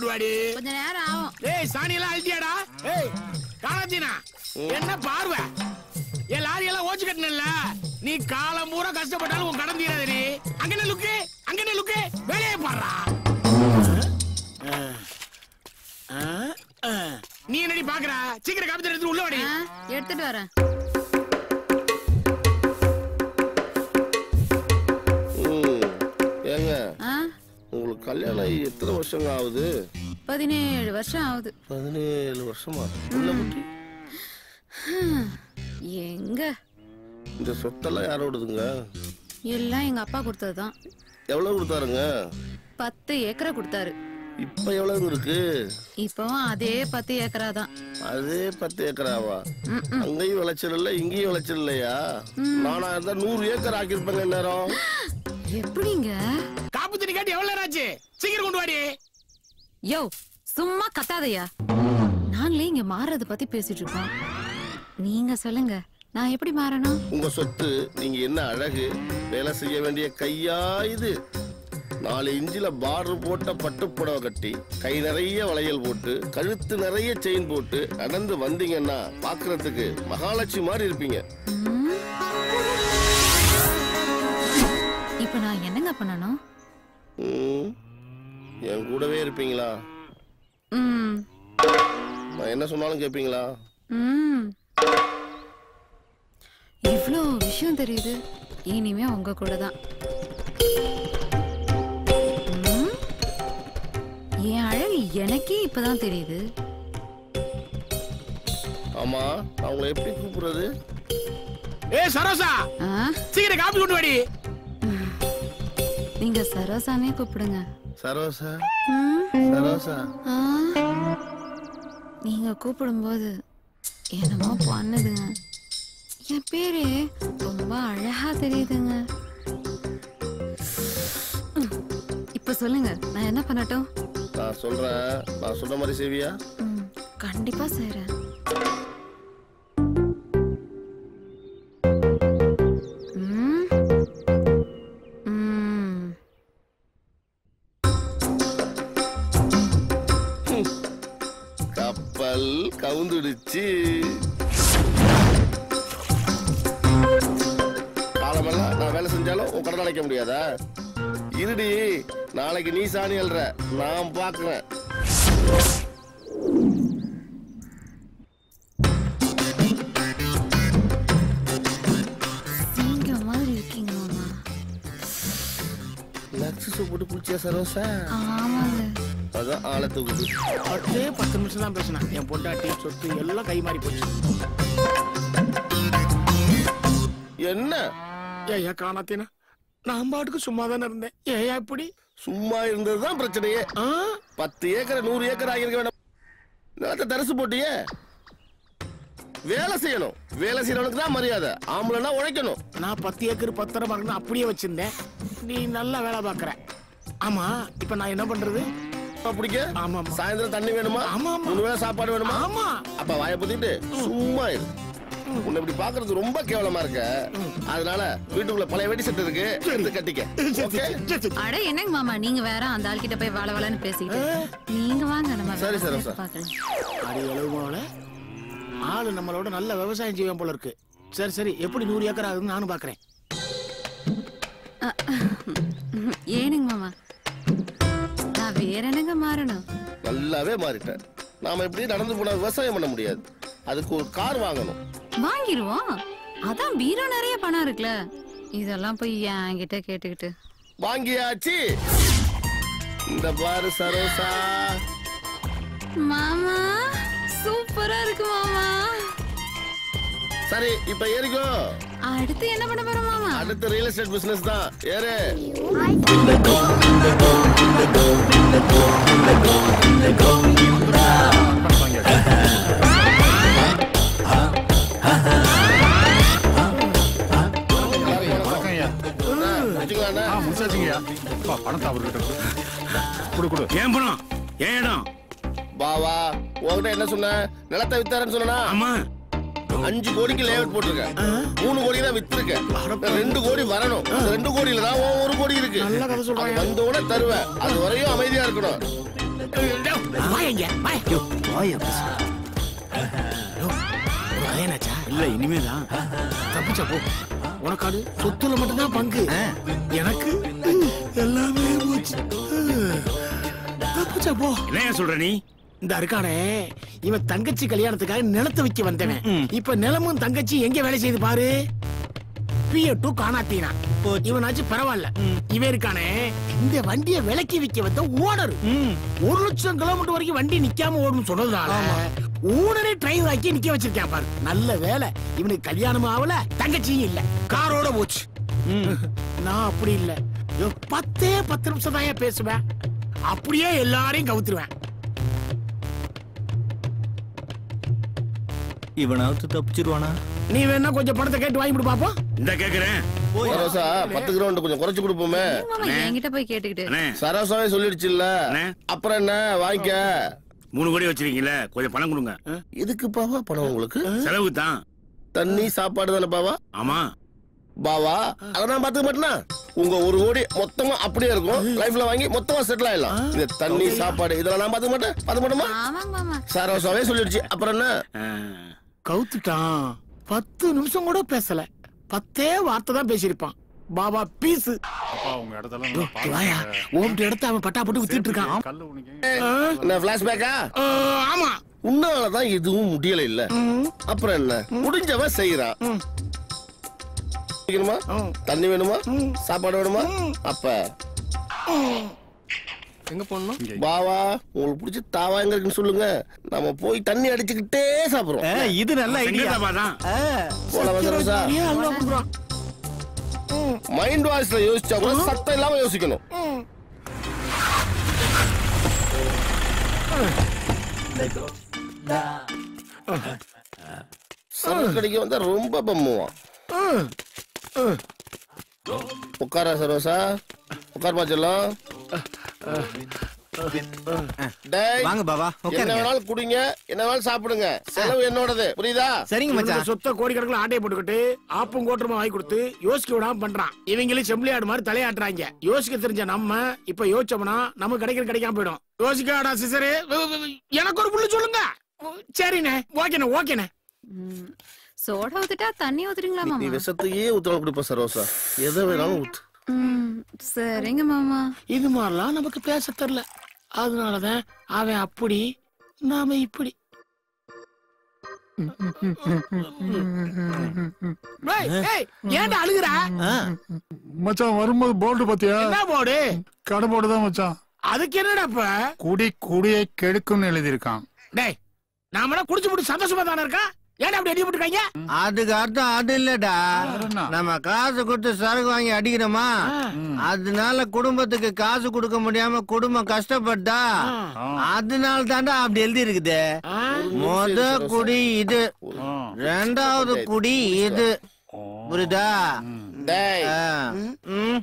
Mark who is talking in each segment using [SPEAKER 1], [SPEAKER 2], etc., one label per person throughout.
[SPEAKER 1] வாடி
[SPEAKER 2] கொஞ்ச நேரம் ஆகும்
[SPEAKER 1] ஏய் சாணி எல்லாம் அழுத்தியாடா ஏய் காணாத்தீனா என்ன பார்வை என் லாரி எல்லாம் ஓச்சு கட்டினல நீ காலம் பூரா கஷ்டப்பட்டாலும் உன் கடன் தீராது நீ அங்க என்ன லுக்கு அங்க என்ன லுக்கு வேலையை பாடுறா நீ என்னடி பாக்குற சீக்கிரம் காப்பி எடுத்து உள்ள வாடி
[SPEAKER 2] ஆ, எடுத்துட்டு வரேன்
[SPEAKER 3] ம். ஏங்க
[SPEAKER 2] ஆ,
[SPEAKER 3] உங்களுக்கு கல்யாணம் ஆகி எத்தனை வருஷங்க ஆகுது
[SPEAKER 2] பதினேழு வருஷம் ஆகுது
[SPEAKER 3] பதினேழு வருஷமா உள்ள குட்டி
[SPEAKER 2] எங்க
[SPEAKER 3] இந்த சொத்தெல்லாம் யாரோடதுங்க
[SPEAKER 2] எல்லாம் எங்க அப்பா கொடுத்ததுதான்
[SPEAKER 3] எவ்வளவு கொடுத்தாருங்க
[SPEAKER 2] பத்து ஏக்கரை கொடுத்தாரு
[SPEAKER 3] இப்ப எவ்வளவு இருக்கு
[SPEAKER 2] இப்பவும் அதே பத்து ஏக்கரா தான்
[SPEAKER 3] அதே பத்து ஏக்கராவா அங்கேயும் விளைச்சல் இல்ல இங்கேயும் விளைச்சல் இல்லையா நானா இருந்தா நூறு ஏக்கர் ஆக்கியிருப்பேங்க நேரம்
[SPEAKER 2] எப்படிங்க
[SPEAKER 1] காப்பு தண்ணி காட்டி எவ்வளவு நேரம் ஆச்சு சீக்கிரம் கொண்டு வாடி
[SPEAKER 2] யோ சும்மா கத்தாதையா நாங்களே இங்க மாறுறத பத்தி பேசிட்டு இருக்கோம் நீங்க சொல்லுங்க நான் எப்படி மாறணும்
[SPEAKER 3] உங்க சொத்து நீங்க என்ன அழகு வேலை செய்ய வேண்டிய கையா இது நாலு இஞ்சில பார்டர் போட்ட பட்டு புடவை கட்டி கை நிறைய வளையல் போட்டு கழுத்து நிறைய செயின் போட்டு நடந்து வந்தீங்கன்னா பாக்குறதுக்கு மகாலட்சுமி மாதிரி இருப்பீங்க
[SPEAKER 2] ம். இப்ப நான் என்னங்க பண்ணணும்
[SPEAKER 3] ம், என் கூடவே இருப்பீங்களா
[SPEAKER 2] ம்
[SPEAKER 3] நான் என்ன சொன்னாலும் கேட்பீங்களா
[SPEAKER 2] ம் இவ்ளோ விஷயம் தெரியுது இனிமே உங்க கூட தான் ம்? என் அழகு எனக்கே இப்பதான் தெரியுது
[SPEAKER 3] ஆமா நான் உங்களை எப்படி கூப்பிடுறது
[SPEAKER 1] ஏய் சரோசா
[SPEAKER 2] ஆ?
[SPEAKER 1] சீக்கிரம் காப்பி கொண்டு வாடி
[SPEAKER 2] நீங்க சரோசானே கூப்பிடுங்க
[SPEAKER 3] சரோசா
[SPEAKER 2] ம்?
[SPEAKER 3] சரோசா
[SPEAKER 2] ஆ? நீங்க கூப்பிடும்போது என்னமோ பண்ணுதுங்க என் பேரு ரொம்ப அழகா தெரியுதுங்க ம். இப்ப சொல்லுங்க நான் என்ன பண்ணட்டும்
[SPEAKER 3] நான் சொல்றேன் நான் சொன்ன மாதிரி செய்வியா
[SPEAKER 2] ம், கண்டிப்பா செய்றேன் ம். ம்.
[SPEAKER 3] கப்பல் கவுந்துடுச்சு காலமெல்லாம் நான் வேலை செஞ்சாலும் உன் கடன் அடைக்க முடியாதா இருடி நாளைக்கு நீ சாணி அல்ற நான் பாக்குறேன்
[SPEAKER 2] சிங்க மாதிரி இருக்கீங்க மாமா
[SPEAKER 3] லக்ஸு போட்டு குளிச்சியா சரோசா
[SPEAKER 2] ஆமாங்க
[SPEAKER 3] அதான் ஆளை தூக்குது
[SPEAKER 1] பத்தே பத்து நிமிஷம் தான் பேசினா என் பொண்டாட்டி சொத்து எல்லாம் கை மாறி போச்சு
[SPEAKER 3] என்ன
[SPEAKER 1] ஏயா காணாத்தீனா நான் பாட்டுக்கு சும்மா தானே இருந்தேன் ஏயா இப்படி
[SPEAKER 3] சும்மா இருந்ததுதான் பிரச்சனையே
[SPEAKER 1] ஆ?
[SPEAKER 3] பத்து ஏக்கர் நூறு ஏக்கர் ஆகியிருக்க வேண்டாம் நிலத்தை தரிசு போட்டியே வேலை செய்யணும் வேலை செய்யறவனுக்கு தான் மரியாதை ஆம்பளைன்னா உழைக்கணும்
[SPEAKER 1] நான் பத்து ஏக்கர் பத்தரை மரம்னு அப்படியே வச்சிருந்தேன் நீ நல்லா வேலை பார்க்கற ஆமா இப்ப நான் என்ன பண்றது
[SPEAKER 3] பிடிக்க
[SPEAKER 1] ஆமா, ஆமா.
[SPEAKER 3] சாயந்தரம் தண்ணி வேணுமா
[SPEAKER 1] ஆமா, ஆமா.
[SPEAKER 3] மூணு வேளை சாப்பாடு வேணுமா
[SPEAKER 1] ஆமா
[SPEAKER 3] அப்ப வாய புத்திட்டு சும்மா இரு உன்னை இப்படி பாக்குறது ரொம்ப கேவலமா இருக்க அதனால வீட்டுக்குள்ள பழைய வெடி செட்டு இருக்கு எடுத்து கட்டிக்க ஓகே
[SPEAKER 2] அட என்னங்க மாமா நீங்க வேற அந்த ஆள் கிட்ட போய் வள வளன்னு பேசிக்கிட்டு நீங்க வாங்க நம்ம
[SPEAKER 3] சரி,
[SPEAKER 2] வேலை
[SPEAKER 3] சரி,
[SPEAKER 2] செய்து
[SPEAKER 3] சரி.
[SPEAKER 2] பார்க்கலாம்
[SPEAKER 1] அடி எழுவோல ஆளு நம்மளோட நல்ல விவசாயம் செய்வேன் போல இருக்கு சரி சரி எப்படி நூறு ஏக்கர் ஆகுதுன்னு நானும் பாக்குறேன்
[SPEAKER 2] ஏனுங்க மாமா நான் வேற என்னங்க மாறணும்
[SPEAKER 3] நல்லாவே மாறிட்டேன் நாம இப்படி நடந்து போனா விவசாயம் பண்ண முடியாது அதுக்கு ஒரு கார் வாங்கணும்
[SPEAKER 2] வாங்கிருவோம் அதான் பீரோ நிறைய பணம் இருக்குல்ல இதெல்லாம் போய் என்கிட்ட கேட்டுக்கிட்டு
[SPEAKER 3] வாங்கியாச்சு இந்த பாரு சரோசா
[SPEAKER 2] மாமா சூப்பரா இருக்கு மாமா
[SPEAKER 3] சரி இப்ப ஏறிக்கோ
[SPEAKER 2] அடுத்து என்ன பண்ண போறோம் மாமா
[SPEAKER 3] அடுத்த ரியல் எஸ்டேட் பிசினஸ் தான் ஏறு வச்சுக்கலாண்ணா?
[SPEAKER 4] முடிச்சாச்சுங்கய்யா அப்பா, பணத்தை அவர்கிட்ட கொடு. கொடு கொடு
[SPEAKER 1] ஏன் பணம் ஏன் இடம்
[SPEAKER 3] பாவா உன்கிட்ட என்ன சொன்ன நிலத்தை வித்தாரன்னு சொன்னா
[SPEAKER 1] ஆமா
[SPEAKER 3] அஞ்சு கோடிக்கு லேஅவுட் போட்டிருக்கேன் மூணு கோடி தான் வித்திருக்கேன் ரெண்டு கோடி வரணும் அந்த ரெண்டு கோடியில தான் உன் ஒரு கோடி இருக்கு
[SPEAKER 1] நல்ல கதை சொல்றாங்க.
[SPEAKER 3] அது வந்த உடனே தருவேன் அது வரையும் அமைதியா இருக்கணும்
[SPEAKER 1] டேய், இங்க வாயா வாயனாச்சா
[SPEAKER 4] இல்ல இனிமேதான்
[SPEAKER 1] தப்பிச்சா போ உனக்காடு சொத்துல மட்டும்தான் பங்கு எனக்கு எல்லாமே போச்சு தப்பிச்சா போ
[SPEAKER 4] என்ன சொல்ற நீ
[SPEAKER 1] இந்த இருக்கானே இவன் தங்கச்சி கல்யாணத்துக்காக நிலத்தை விக்க வந்தவன் இப்ப நிலமும் தங்கச்சி எங்க வேலை செய்து பாரு பிய டூ காணாத்தீனா இவனாச்சும் பரவாயில்ல இவன் இருக்கானே இந்த வண்டியை விலைக்கு விக்க வந்த ஓனர் ஒரு லட்சம் கிலோமீட்டர் வரைக்கும் வண்டி நிக்காம ஓடும் சொன்னதுனால ஓனரே டிரைவர் ஆக்கி நிக்க வச்சிருக்கேன் பாரு நல்ல வேலை இவனுக்கு கல்யாணமும் ஆகல தங்கச்சியும் இல்ல காரோட போச்சு நான் அப்படி இல்ல ஐயோ, பத்தே பத்து நிமிஷம் தான் பேசுவேன் அப்படியே எல்லாரையும் கவுத்துருவேன்
[SPEAKER 5] இவனாவது தப்பிச்சிருவானா
[SPEAKER 1] நீ வேணா கொஞ்சம் பணத்தை கேட்டு வாங்கி விடு பாப்போம்
[SPEAKER 4] இந்த கேக்குறேன்
[SPEAKER 3] சரோசா பத்து கிரவுண்ட் கொஞ்சம் குறைச்சு கொடுப்போமே
[SPEAKER 2] மாமா என்கிட்ட போய் கேட்டுக்கிட்டு
[SPEAKER 4] அண்ணே
[SPEAKER 3] சரோசாவே சொல்லிடுச்சுல்ல
[SPEAKER 4] அண்ணே.
[SPEAKER 3] அப்புறம் என்ன வாங்கிக்க
[SPEAKER 4] மூணு கோடி வச்சிருக்கீங்களே கொஞ்சம் பணம் கொடுங்க
[SPEAKER 3] எதுக்கு பாவா பணம் உங்களுக்கு
[SPEAKER 4] செலவுக்கு தான்
[SPEAKER 3] தண்ணி சாப்பாடு தானே பாவா
[SPEAKER 4] ஆமா
[SPEAKER 3] பாவா அதை நான் பாத்துக்க மாட்டேனா உங்க ஒரு கோடி மொத்தமா அப்படியே இருக்கும் லைஃப்ல வாங்கி மொத்தமா செட்டில் ஆயிடலாம் இந்த தண்ணி சாப்பாடு இதெல்லாம் நான் பாத்துக்க மாட்டேன் பாத்துக்க மாட்டோமா
[SPEAKER 2] ஆமாங்க மாமா
[SPEAKER 3] சரோசாவே சொல்லிடுச்சு அப்புறம் என்ன
[SPEAKER 4] ஆ.
[SPEAKER 1] கவுத்துட்டான் பத்து நிமிஷம் கூட பேசல பத்தே வார்த்தை தான் பேசியிருப்பான் பாபா பீஸ்
[SPEAKER 4] அப்பா உங்க இடத்தெல்லாம் நல்லா
[SPEAKER 1] வாயா
[SPEAKER 4] பாருங்க.
[SPEAKER 1] ஓம்ட்டு எடுத்து அவன் பட்டா போட்டு வித்துட்டு இருக்கான்
[SPEAKER 4] கல்லு உனக்கு
[SPEAKER 1] ஆ,
[SPEAKER 3] என்ன பிளாஷ்பேக்கா
[SPEAKER 1] ஆ, ஆமா
[SPEAKER 3] உன்னாலதான் எதுவும் முடியல இல்ல அப்புறம் என்ன முடிஞ்சவன் செய்யறான் குடிக்கணுமா
[SPEAKER 1] ம்.
[SPEAKER 3] தண்ணி வேணுமா சாப்பாடு வேணுமா அப்ப
[SPEAKER 1] எங்க போடணும்
[SPEAKER 3] பாவா உங்களுக்கு பிடிச்ச தாவா எங்க இருக்குன்னு சொல்லுங்க நம்ம போய் தண்ணி அடிச்சுக்கிட்டே சாப்பிடுறோம்
[SPEAKER 5] ஆ, இது நல்ல ஐடியா
[SPEAKER 4] செங்கதாபா தான்
[SPEAKER 3] போல வந்துருச்சா
[SPEAKER 1] ஏன் அல்வா கொடுக்குறான்
[SPEAKER 3] மைண்ட் வாய்ஸ்ல யோசிச்சா கூட சத்தம் இல்லாம யோசிக்கணும் சரக்கு கடிக்க வந்தா ரொம்ப பம்முவான் உட்காரா சரோசா உட்கார் செல்லம் டேய்,
[SPEAKER 5] வாங்க பாபா
[SPEAKER 3] என்ன
[SPEAKER 5] உட்காருங்க
[SPEAKER 3] வேணாலும் குடிங்க என்ன வேணாலும் சாப்பிடுங்க செலவு என்னோடது புரியுதா
[SPEAKER 5] சரிங்க
[SPEAKER 1] இவனுக்கு
[SPEAKER 5] மச்சான்
[SPEAKER 1] சொத்த கோடிக்கணக்கில் ஆட்டையை போட்டுக்கிட்டு ஆப்பும் கோட்டருமா வாங்கி கொடுத்து யோசிக்க விடாம பண்றான் இவங்களும் செம்பிளியாடு மாதிரி தலையாட்டுறாங்க யோசிக்க தெரிஞ்ச நம்ம இப்ப யோசிச்சோம்னா நமக்கு கிடைக்கிறது கிடைக்காம போயிடும் யோசிக்காடா சிசரு எனக்கு ஒரு புள்ளி சொல்லுங்க சரிண்ணே ஓகேண்ணே ஓகேண்ணே
[SPEAKER 2] ம், சோடா ஊத்துட்டா தண்ணி ஊத்துறீங்களா
[SPEAKER 3] நீ
[SPEAKER 2] மாமா
[SPEAKER 3] விஷத்தையே ஊத்தலாம் குடிப்ப சரோசா எதை வேணாலும் ஊத்து
[SPEAKER 2] ம், சரிங்க மாமா
[SPEAKER 1] இது மாதிரிலாம் நமக்கு பேச தெரியல அதனாலதான் அவன் அப்படி நாம இப்படி ஏய், ஏய், ஏன்டா அழுகுற
[SPEAKER 5] ஆ,
[SPEAKER 4] மச்சான் வரும்போது போர்டு பாத்தியா
[SPEAKER 1] என்ன போடு
[SPEAKER 4] கடை போர்டு தான் மச்சான்
[SPEAKER 1] அதுக்கு என்னடா இப்ப
[SPEAKER 4] குடி குடியை கெடுக்கும்னு எழுதியிருக்கான்
[SPEAKER 1] டேய் நாம குடிச்சு முடிச்சு சந்தோஷமா தானே இருக்கா ஏன்டா அப்படி அடி போட்டுருக்காங்க
[SPEAKER 5] அதுக்கு அர்த்தம் அது இல்லடா
[SPEAKER 4] என்ன?
[SPEAKER 5] நம்ம காசு கொடுத்து சரக்கு வாங்கி அடிக்கிறோமா அதனால குடும்பத்துக்கு காசு கொடுக்க முடியாம குடும்பம் கஷ்டப்பட்டா அதனால தாண்டா அப்படி எழுதி இருக்குது மொத குடி இது ரெண்டாவது குடி இது புரியுதா
[SPEAKER 3] டேய்
[SPEAKER 5] ஆ. ம்.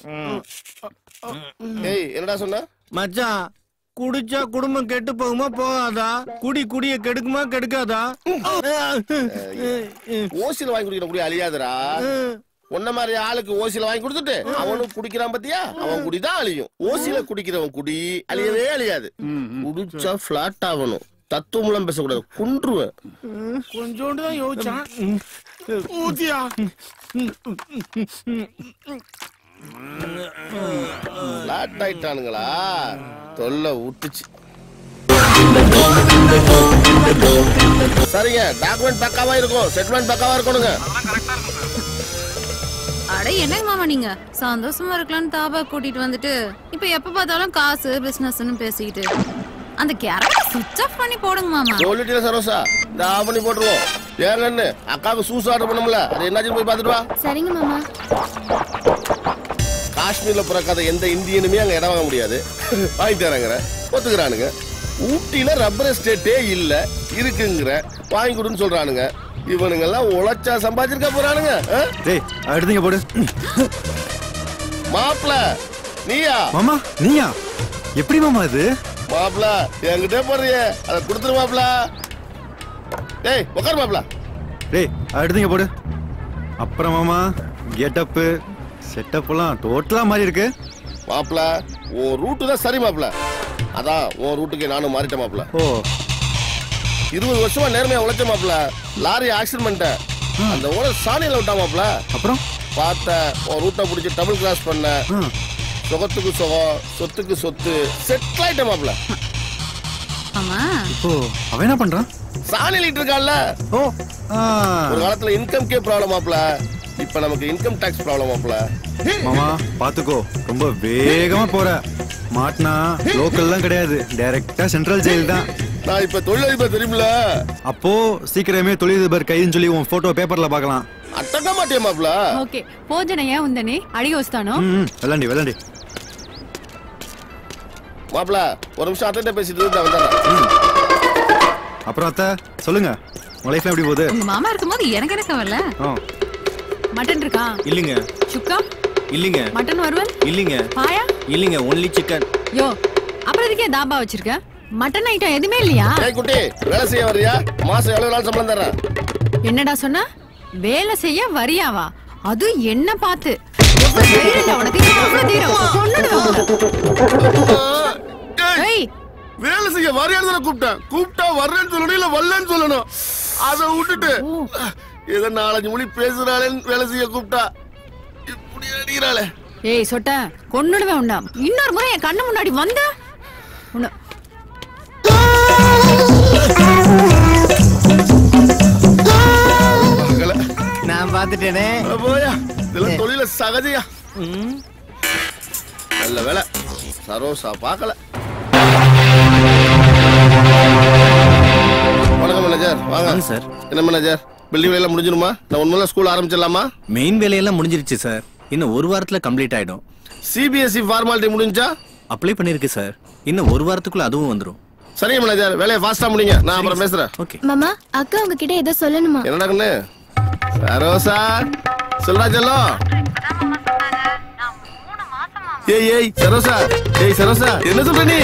[SPEAKER 3] ஏய் என்னடா சொன்ன
[SPEAKER 5] மச்சான் குடிச்சா குடும்பம் கெட்டு போகுமா போகாதா குடி குடிய கெடுக்குமா கெடுக்காதா
[SPEAKER 3] ஓசில வாங்கி குடிக்கிற குடி அழியாதுடா உன்ன மாதிரி ஆளுக்கு ஓசில வாங்கி கொடுத்துட்டு அவனும் குடிக்கிறான் பாத்தியா அவன் குடிதான் அழியும் ஓசில குடிக்கிறவன் குடி அழியவே அழியாது குடிச்சா பிளாட் ஆகணும் தத்துவம்லாம் பேசக்கூடாது குன்றுவேன்
[SPEAKER 1] கொஞ்சோண்டு தான் யோசிச்சான் ஊத்தியா
[SPEAKER 3] பிளாட் ஆயிட்டானுங்களா தொல்லை விட்டுச்சு சரிங்க டாக்குமெண்ட் பக்காவா இருக்கும் செட்டில்மெண்ட் பக்காவா இருக்கணுங்க
[SPEAKER 2] அட என்னங்க மாமா நீங்க சந்தோஷமா இருக்கலாம்னு தாபா கூட்டிட்டு வந்துட்டு இப்ப எப்ப பார்த்தாலும் காசு பிசினஸ்னு பேசிக்கிட்டு அந்த கேரக்டர் சுவிட்ச் ஆஃப் பண்ணி போடுங்க மாமா
[SPEAKER 3] சொல்லிட்டீங்க சரோசா இந்த ஆஃப் பண்ணி போட்டுருவோம் ஏங்கன்னு அக்காவுக்கு சூஸ் ஆர்டர் பண்ணும்ல அது என்னாச்சுன்னு போய் பார்த்துட்டு வா
[SPEAKER 2] சரிங்க மாமா
[SPEAKER 3] காஷ்மீர்ல பிறக்காத எந்த இந்தியனுமே அங்க இடம் வாங்க முடியாது வாங்கி தராங்கிற ஒத்துக்கிறானுங்க ஊட்டியில ரப்பர் எஸ்டேட்டே இல்ல இருக்குங்கிற வாங்கி கொடுன்னு சொல்றானுங்க இவனுங்க எல்லாம் உழைச்சா சம்பாதிச்சிருக்க போறானுங்க ஆ?
[SPEAKER 6] டேய் எடுத்தீங்க போடு
[SPEAKER 3] மாப்ள நீயா
[SPEAKER 6] மாமா நீயா எப்படி மாமா இது
[SPEAKER 3] மாப்ள என்கிட்ட போடுறியே அதை கொடுத்துரு மாப்ள டேய் உட்கார் மாப்ள
[SPEAKER 6] டேய் எடுத்தீங்க போடு அப்புறம் மாமா கெட்டப்பு செட்டப்லாம் டோட்டலா மாறி இருக்கு
[SPEAKER 3] மாப்ள உன் ரூட்டு தான் சரி மாப்ள அதான் உன் ரூட்டுக்கு நானும் மாறிட்டேன் மாப்ள
[SPEAKER 6] ஓ
[SPEAKER 3] இருபது வருஷமா நேர்மையா உழைச்ச மாப்ள லாரி ஆக்சிடென்ட் பண்ணிட்டேன் அந்த ஓனர் சாணியில விட்டா மாப்ள
[SPEAKER 6] அப்புறம்
[SPEAKER 3] பார்த்த உன் ரூட்டை பிடிச்சி டபுள் கிராஸ் பண்ண
[SPEAKER 6] ஆ,
[SPEAKER 3] சுகத்துக்கு சுகம் சொத்துக்கு சொத்து செட்டில் ஆயிட்ட மாப்ள
[SPEAKER 2] ஆமா
[SPEAKER 6] இப்போ அவன் என்ன பண்றான்
[SPEAKER 3] சாணிலிட்டு இருக்கான்ல
[SPEAKER 6] ஓ ஆ,
[SPEAKER 3] ஒரு காலத்துல இன்கம் கே ப்ராப்ளம் மாப்ள இப்ப நமக்கு இன்கம் டாக்ஸ் ப்ராப்ளம் மாப்ள
[SPEAKER 6] மாமா பாத்துக்கோ ரொம்ப வேகமா போற மாட்டினா லோக்கல்லாம் கிடையாது டைரக்டா சென்ட்ரல் ஜெயில் தான்
[SPEAKER 3] நான் இப்ப தொழிலதிபர் தெரியுமில
[SPEAKER 6] அப்போ சீக்கிரமே தொழிலதிபர் கைதுன்னு சொல்லி உன் போட்டோ பேப்பர்ல பார்க்கலாம்
[SPEAKER 3] அட்டக்க மாட்டியா மாப்ள
[SPEAKER 7] ఓకే భోజనయ్య ఉందని అడిగి వస్తాను
[SPEAKER 6] ம் ம், விளாண்டி விளாண்டி
[SPEAKER 3] மாப்ள ஒரு நிமிஷம் அட்டன்ட்ட பேசிட்டு இருந்து வந்துடுறேன்
[SPEAKER 6] அப்புறம் அத்தை சொல்லுங்க உங்க லைஃப்ல எப்படி போகுது
[SPEAKER 2] உங்க மாமா இருக்கும்போது எனக்கு எனக்கு வரல
[SPEAKER 6] ஆ,
[SPEAKER 7] మటన్ இருக்கா
[SPEAKER 8] இல்லைங்க
[SPEAKER 7] சுக்கா
[SPEAKER 8] இல்லைங்க
[SPEAKER 7] மட்டன் வறுவல்
[SPEAKER 8] இல்லைங்க
[SPEAKER 7] பாயா
[SPEAKER 8] இல்லைங்க ஒன்லி சிக்கன்
[SPEAKER 7] யோ அப்புறம் இதுக்கே தாபா வச்சிருக்க மட்டன் ஐட்டம் எதுவுமே இல்லையா
[SPEAKER 3] ஏய் குட்டி வேலை செய்ய வர்றியா மாசம் எவ்வளவு நாள் சம்பளம் தர்றேன்
[SPEAKER 7] என்னடா சொன்ன வேலை செய்ய வரியாவா அது என்ன பார்த்து எப்ப தைரியம்டா உனக்கு எவ்வளவு தைரியம் கொன்னுடுவேன் உன்னை.
[SPEAKER 3] ஏய்,
[SPEAKER 7] ஏய்
[SPEAKER 3] வேலை செய்ய வரையான்னு தானே கூப்பிட்டேன் கூப்பிட்டா வர்றேன்னு சொல்லணும் இல்ல வரலன்னு சொல்லணும் அதை விட்டுட்டு ஏதோ நாலஞ்சு மொழி பேசுறாளேன்னு வேலை செய்ய கூப்பிட்டா இப்படி அடிக்கிறாளே
[SPEAKER 7] ஏய் சொட்ட கொன்னுடுவேன் உன்னை இன்னொரு முறை என் கண்ணு முன்னாடி வந்த உன்னை
[SPEAKER 3] மகளே,
[SPEAKER 5] நான் பார்த்துட்டேனே
[SPEAKER 3] அட போயா இதெல்லாம் தொழில சகஜயா நல்ல வேலை சரோசா பார்க்கல வணக்கம் மேனேஜர் வாங்க
[SPEAKER 8] வாங்க சார்
[SPEAKER 3] என்ன மேனேஜர் பில்டிங் வேலை முடிஞ்சிருமா நான் உண்மையில ஸ்கூல் ஆரம்பிச்சிடலாமா
[SPEAKER 8] மெயின் வேலையெல்லாம் முடிஞ்சிருச்சு சார் இன்னும் ஒரு வாரத்துல கம்ப்ளீட் ஆயிடும்
[SPEAKER 3] சிபிஎஸ்சி ஃபார்மாலிட்டி முடிஞ்சா
[SPEAKER 8] அப்ளை பண்ணிருக்கு சார் இன்னும் ஒரு வாரத்துக்குள்ள அதுவும் வந்துரும்
[SPEAKER 3] சரிங்க மேனேஜர் வேலையை ஃபாஸ்டா முடிங்க நான் அப்புறம் பேசுறேன்
[SPEAKER 8] ஓகே
[SPEAKER 9] மாமா அக்கா உங்ககிட்ட ஏதோ சொல்லணுமா
[SPEAKER 3] என்னடா கண்ணு சரோசா சொல்றா செல்லம் ஏய் ஏய் சரோசா ஏய் சரோசா என்ன சொல்ற நீ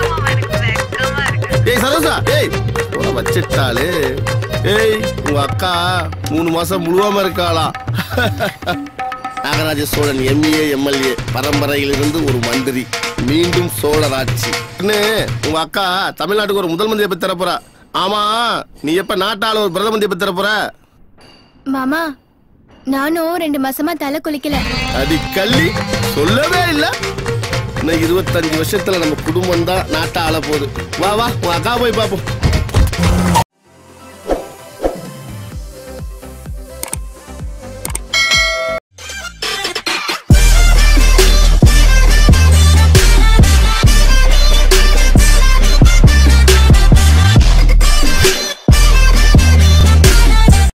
[SPEAKER 3] ஏய் சரோசா ஏய் உன வச்சிட்டாளே ஏய் உங்க அக்கா மூணு மாசம் முழுவாம இருக்காளா நாகராஜ சோழன் எம்ஏ எம்எல்ஏ பரம்பரையிலிருந்து ஒரு மந்திரி மீண்டும் சோழராட்சி அண்ணே, உங்க அக்கா தமிழ்நாட்டுக்கு ஒரு முதல் மந்திரி பத்தி தரப்போறா ஆமா நீ எப்ப நாட்டால ஒரு பிரதம மந்திரி பத்தி தரப்போற
[SPEAKER 9] மாமா நானும் ரெண்டு மாசமா தலை குளிக்கல
[SPEAKER 3] அடி கள்ளி சொல்லவே இல்ல இன்னும் இருபத்தஞ்சு வருஷத்துல நம்ம குடும்பம் தான் நாட்டை ஆள போகுது வா வா உன் அக்கா போய் பாப்போம்